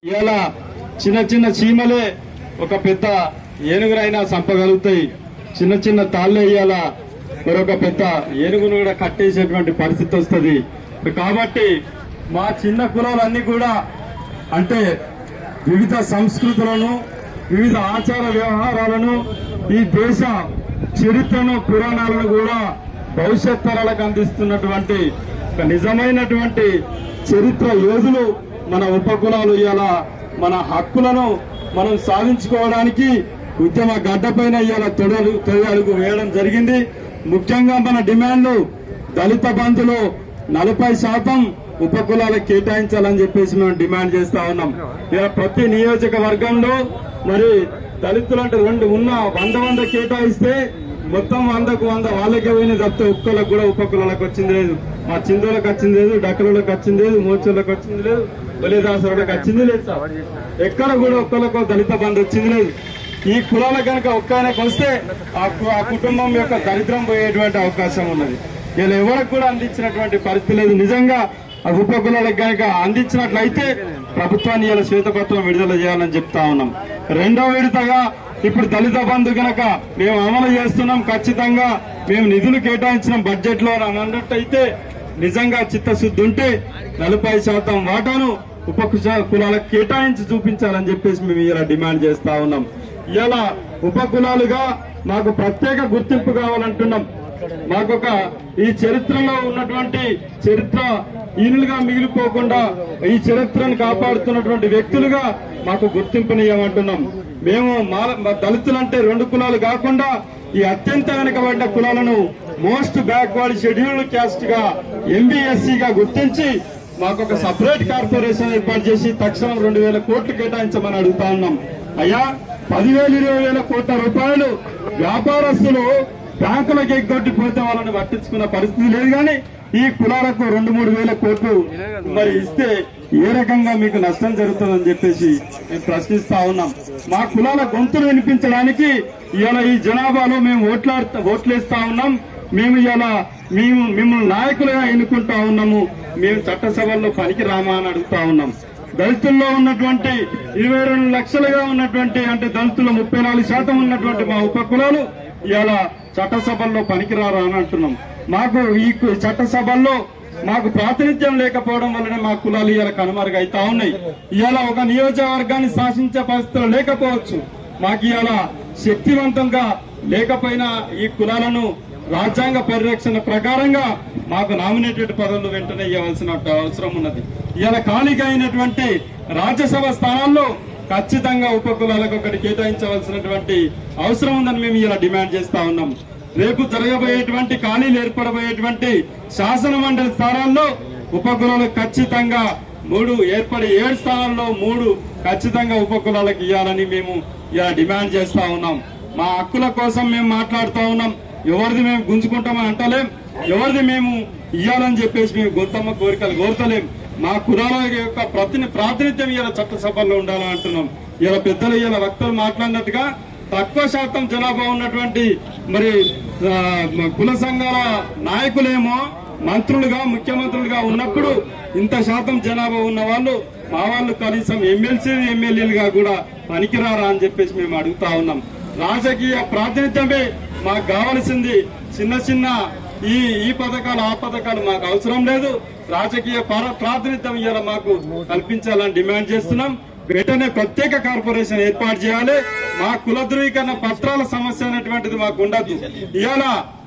ఇలా చిన్న చిన్న చీమలే ఒక పెద్ద ఏనుగునైనా చంపగలుగుతాయి చిన్న చిన్న తాళ్ళే ఇవాళ మరొక పెద్ద ఏనుగును కూడా కట్టేసేటువంటి పరిస్థితి వస్తుంది కాబట్టి మా చిన్న కులాలన్నీ కూడా అంటే వివిధ సంస్కృతులను వివిధ ఆచార వ్యవహారాలను ఈ దేశ చరిత్రను పురాణాలను కూడా భవిష్యత్ తరాలకు అందిస్తున్నటువంటి ఒక నిజమైనటువంటి చరిత్ర యోధులు మన ఉపకులాలు ఇవాళ మన హక్కులను మనం సాధించుకోవడానికి ఉద్యమ గడ్డపైన ఇవాళ తొడలు తొలి అడుగు వేయడం జరిగింది ముఖ్యంగా మన డిమాండ్లు దళిత బంధులో నలభై శాతం ఉపకులాలకు కేటాయించాలని చెప్పేసి మేము డిమాండ్ చేస్తా ఉన్నాం ఇలా ప్రతి నియోజకవర్గంలో మరి దళితులు అంటే రెండు ఉన్న వంద వంద కేటాయిస్తే మొత్తం వందకు వంద వాళ్ళకే పోయిన తప్పితే ఒక్కలకు కూడా ఉపకులాలకు వచ్చింది లేదు మా చిందులకు వచ్చింది లేదు డక్కలకు వచ్చింది లేదు మోచోళ్ళకి వచ్చింది లేదు బలిదాసులకు వచ్చింది లేదు సార్ ఎక్కడ కూడా ఒక్కలకు దళిత బంధు వచ్చింది లేదు ఈ కులాల కనుక ఒక్కనే వస్తే ఆ కు- ఆ కుటుంబం యొక్క దరిద్రం పోయేటువంటి అవకాశం ఉన్నది వీళ్ళు ఎవరికి కూడా అందించినటువంటి పరిస్థితి లేదు నిజంగా ఆ ఉపకులాలకు కనుక అందించినట్లయితే ప్రభుత్వాన్ని ఇలా శ్వేతపత్రం విడుదల చేయాలని చెప్తా ఉన్నాం రెండో విడతగా ఇప్పుడు దళిత బంధు గనక మేము అమలు చేస్తున్నాం ఖచ్చితంగా మేము నిధులు కేటాయించిన బడ్జెట్ లో అని అన్నట్టయితే నిజంగా చిత్తశుద్ధి ఉంటే నలభై శాతం వాటాను ఉప కుశ- కులాలకు కేటాయించి చూపించాలని చెప్పేసి మేము ఇలా డిమాండ్ చేస్తా ఉన్నాం ఇలా ఉప కులాలుగా మాకు ప్రత్యేక గుర్తింపు కావాలంటున్నాం మాకొక ఈ చరిత్రలో ఉన్నటువంటి చరిత్ర ఈనులుగా మిగిలిపోకుండా ఈ చరిత్రను కాపాడుతున్నటువంటి వ్యక్తులుగా మాకు గుర్తింపునియమంటున్నాం మేము మా- మా దళితులంటే రెండు కులాలు కాకుండా ఈ అత్యంత వెనుకబడిన కులాలను మోస్ట్ బ్యాక్వర్డ్ షెడ్యూల్డ్ క్యాస్ట్ గా ఎంబీఎస్సీ గా గుర్తించి మాకు ఒక సపరేట్ కార్పొరేషన్ ఏర్పాటు చేసి తక్షణం రెండు వేల కోట్లు కేటాయించమని అడుగుతా ఉన్నాం అయ్యా పదివేలు ఇరవై వేల కోట్ల రూపాయలు వ్యాపారస్తులు బ్యాంకులకు ఎగ్గొట్టి పోతే వాళ్ళని పట్టించుకున్న పరిస్థితి లేదు కానీ ఈ కులాలకు రెండు మూడు వేల కోట్లు మరి ఇస్తే ఏ రకంగా మీకు నష్టం జరుగుతుందని చెప్పేసి మేము ప్రశ్నిస్తా ఉన్నాం మా కులాల గొంతులు వినిపించడానికి ఇవాళ ఈ జనాభాలో మేము ఓట్లాడుతా ఓట్లేస్తా ఉన్నాం మేము ఇలా మేము మిమ్మల్ని నాయకులుగా ఎన్నుకుంటా ఉన్నాము మేము చట్టసభల్లో పనికి రామా అని అడుగుతా ఉన్నాం దళితుల్లో ఉన్నటువంటి ఇరవై రెండు లక్షలుగా ఉన్నటువంటి అంటే దళితుల్లో ముప్పై నాలుగు శాతం ఉన్నటువంటి మా ఉప కులాలు ఇవాళ చట్టసభల్లో పనికిరారా అని అంటున్నాం మాకు ఈ కు- చట్టసభల్లో మాకు ప్రాతినిధ్యం లేకపోవడం వల్లనే మా కులాలు ఇవాళ కనుమరుగైతా ఉన్నాయి ఇవాళ ఒక నియోజకవర్గాన్ని శాసించే పరిస్థితులు లేకపోవచ్చు మాకు ఇవాళ శక్తివంతంగా లేకపోయినా ఈ కులాలను రాజ్యాంగ పరిరక్షణ ప్రకారంగా మాకు నామినేటెడ్ పదవులు వెంటనే ఇవ్వాల్సిన అవసరం ఉన్నది ఇవాళ ఖాళీగా అయినటువంటి రాజ్యసభ స్థానాల్లో ఖచ్చితంగా ఉప కులాలకు ఒకటి కేటాయించవలసినటువంటి అవసరం ఉందని మేము ఇలా డిమాండ్ చేస్తా ఉన్నాం రేపు జరగబోయేటువంటి ఖాళీలు ఏర్పడబోయేటువంటి శాసన మండలి స్థానాల్లో ఉప కులాలకు ఖచ్చితంగా మూడు ఏర్పడి ఏడు స్థానాల్లో మూడు ఖచ్చితంగా ఉప కులాలకు ఇవ్వాలని మేము ఇలా డిమాండ్ చేస్తా ఉన్నాం మా హక్కుల కోసం మేము మాట్లాడుతూ ఉన్నాం ఎవరిది మేము గుంజుకుంటామని అంటలేం ఎవరిది మేము ఇవ్వాలని చెప్పేసి మేము గొంతమ్మ కోరికలు కోరతలేం మా కులాల యొక్క ప్రతిని ప్రాతినిధ్యం ఇలా చట్టసభల్లో ఉండాలని అంటున్నాం ఇలా పెద్దలు ఇలా వక్తలు మాట్లాడినట్టుగా తక్కువ శాతం జనాభా ఉన్నటువంటి మరి ఆ, కుల సంఘాల నాయకులేమో మంత్రులుగా ముఖ్యమంత్రులుగా ఉన్నప్పుడు ఇంత శాతం జనాభా ఉన్న వాళ్ళు మా వాళ్ళు కనీసం ఎమ్మెల్సీ ఎమ్మెల్యేలుగా కూడా పనికిరారా అని చెప్పేసి మేము అడుగుతా ఉన్నాం రాజకీయ ప్రాతినిధ్యమే మాకు కావలసింది చిన్న చిన్న ఈ ఈ పథకాలు ఆ పథకాలు మాకు అవసరం లేదు రాజకీయ పర- ప్రాతినిధ్యం ఇవాళ మాకు కల్పించాలని డిమాండ్ చేస్తున్నాం వెంటనే ప్రత్యేక కార్పొరేషన్ ఏర్పాటు చేయాలి మా కుల ధృవీకరణ పత్రాల సమస్య అనేటువంటిది మాకు ఉండదు ఇవాళ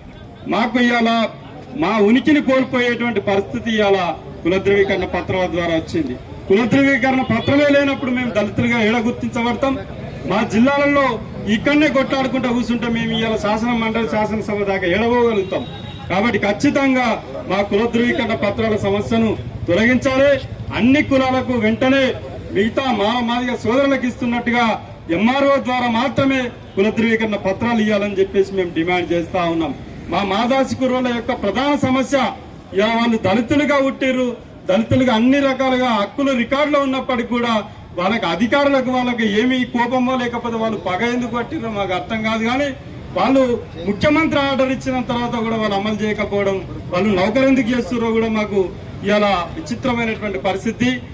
మాకు ఇవాళ మా ఉనికిని కోల్పోయేటువంటి పరిస్థితి ఇవాళ కుల ధృవీకరణ పత్రాల ద్వారా వచ్చింది కుల ధృవీకరణ పత్రమే లేనప్పుడు మేము దళితులుగా ఏడ గుర్తించబడతాం మా జిల్లాలలో ఇక్కడనే కొట్లాడుకుంటూ కూర్చుంటే మేము ఇవాళ శాసన మండలి శాసనసభ దాకా ఏడవగలుగుతాం కాబట్టి ఖచ్చితంగా మా కుల ధృవీకరణ పత్రాల సమస్యను తొలగించాలి అన్ని కులాలకు వెంటనే మిగతా మాల మాదిగ సోదరులకు ఇస్తున్నట్టుగా ఎంఆర్ఓ ద్వారా మాత్రమే కుల ధృవీకరణ పత్రాలు ఇవ్వాలని చెప్పేసి మేము డిమాండ్ చేస్తా ఉన్నాం మా మాదాసి కుర్రోల యొక్క ప్రధాన సమస్య ఇలా వాళ్ళు దళితులుగా పుట్టిర్రు దళితులుగా అన్ని రకాలుగా హక్కులు రికార్డులో ఉన్నప్పటికీ కూడా వాళ్ళకి అధికారులకు వాళ్ళకి ఏమి కోపమో లేకపోతే వాళ్ళు పగ ఎందుకు పట్టిరో మాకు అర్థం కాదు కానీ వాళ్ళు ముఖ్యమంత్రి ఆర్డర్ ఇచ్చిన తర్వాత కూడా వాళ్ళు అమలు చేయకపోవడం వాళ్ళు నౌకరు ఎందుకు చేస్తున్నారో కూడా మాకు ఇలా విచిత్రమైనటువంటి పరిస్థితి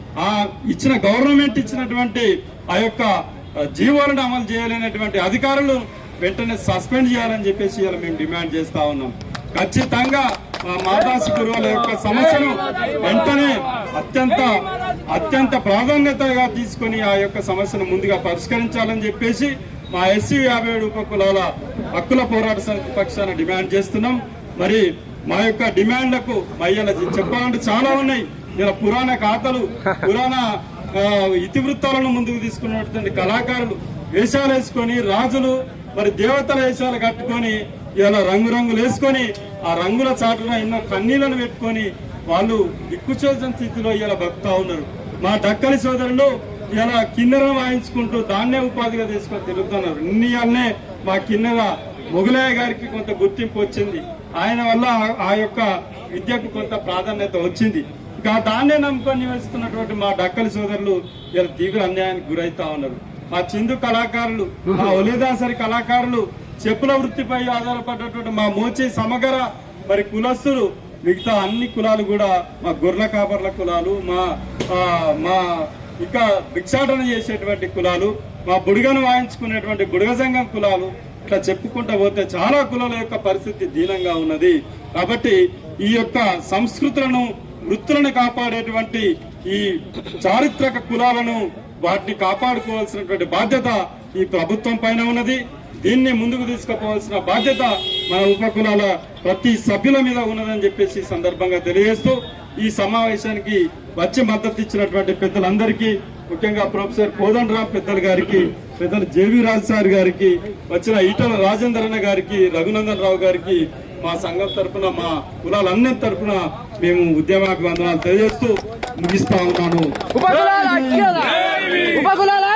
ఆ ఇచ్చిన గవర్నమెంట్ ఇచ్చినటువంటి ఆ యొక్క ఆ, జీవోలను అమలు చేయలేనటువంటి అధికారులు వెంటనే సస్పెండ్ చేయాలని చెప్పేసి ఇవాళ మేము డిమాండ్ చేస్తా ఉన్నాం ఖచ్చితంగా మా మాదాసి గురువుల యొక్క సమస్యను వెంటనే అత్యంత అత్యంత ప్రాధాన్యతగా తీసుకొని ఆ యొక్క సమస్యను ముందుగా పరిష్కరించాలని చెప్పేసి మా ఎస్సీ యాభై ఏడు ఉపకులాల హక్కుల పోరాట సమితి పక్షాన డిమాండ్ చేస్తున్నాం మరి మా యొక్క డిమాండ్లకు మయ్యల చెప్పాలంటే చాలా ఉన్నాయి ఇలా పురాణ ఖాతాలు పురాణ ఆ, ఇతివృత్తాలను ముందుకు తీసుకున్నటువంటి కళాకారులు వేషాలు వేసుకొని రాజులు మరి దేవతల వేషాలు కట్టుకొని ఇలా రంగురంగులు వేసుకొని ఆ రంగుల చాటున ఎన్నో కన్నీళ్లను పెట్టుకొని వాళ్ళు దిక్కుచోచని స్థితిలో ఇలా బతుకుతా ఉన్నారు మా డక్కలి సోదరులు ఇలా కిన్నెర వాయించుకుంటూ దాన్నే ఉపాధిగా తీసుకొని తిరుగుతున్నారు ఇన్నియాలనే మా కిన్నెర మొగలయ్య గారికి కొంత గుర్తింపు వచ్చింది ఆయన వల్ల ఆ- ఆ యొక్క విద్యకు కొంత ప్రాధాన్యత వచ్చింది ఇంకా దాన్నే నమ్ముకొని నివసిస్తున్నటువంటి మా డక్కలి సోదరులు ఇలా తీవ్ర అన్యాయానికి గురైతా ఉన్నారు మా చిందు కళాకారులు మా ఒలిదాసరి కళాకారులు చెప్పుల వృత్తిపై ఆధారపడినటువంటి మా మోచి సమగర మరి కులస్తులు మిగతా అన్ని కులాలు కూడా మా గొర్రెల కాపర్ల కులాలు మా ఆ, మా ఇక భిక్షాటన చేసేటువంటి కులాలు మా బుడిగను వాయించుకునేటువంటి బుడిగ సంఘం కులాలు ఇట్లా చెప్పుకుంటా పోతే చాలా కులాల యొక్క పరిస్థితి దీనంగా ఉన్నది కాబట్టి ఈ యొక్క సంస్కృతులను వృత్తులను కాపాడేటువంటి ఈ చారిత్రక కులాలను వాటిని కాపాడుకోవాల్సినటువంటి బాధ్యత ఈ ప్రభుత్వం పైన ఉన్నది దీన్ని ముందుకు తీసుకుపోవాల్సిన బాధ్యత మన ఉపకులాల ప్రతి సభ్యుల మీద ఉన్నదని చెప్పేసి ఈ సందర్భంగా తెలియజేస్తూ ఈ సమావేశానికి వచ్చి మద్దతు ఇచ్చినటువంటి పెద్దలందరికీ ముఖ్యంగా ప్రొఫెసర్ కోదండరామ్ పెద్దల గారికి పెద్దలు జేవి రాజ్ సార్ గారికి వచ్చిన ఈటల రాజేంద్రన్న గారికి రఘునందన్ రావు గారికి మా సంఘం తరపున మా కులాలన్నీ తరపున మేము ఉద్యమాభివందనాలు తెలియజేస్తూ ముగిస్తా ఉన్నాను ఉపకులాల ఐక్యత ఉపకులాల